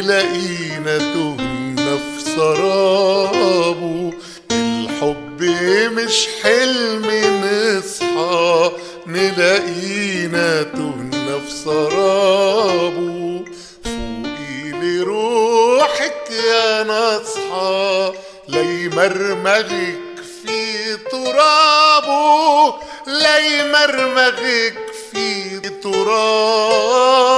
نلاقينا تهنا في سرابه الحب مش حلم نصحى نلاقينا تهنا في سرابه فوقي لروحك يا نصحى ليمرمغك في ترابه ليمرمغك في ترابه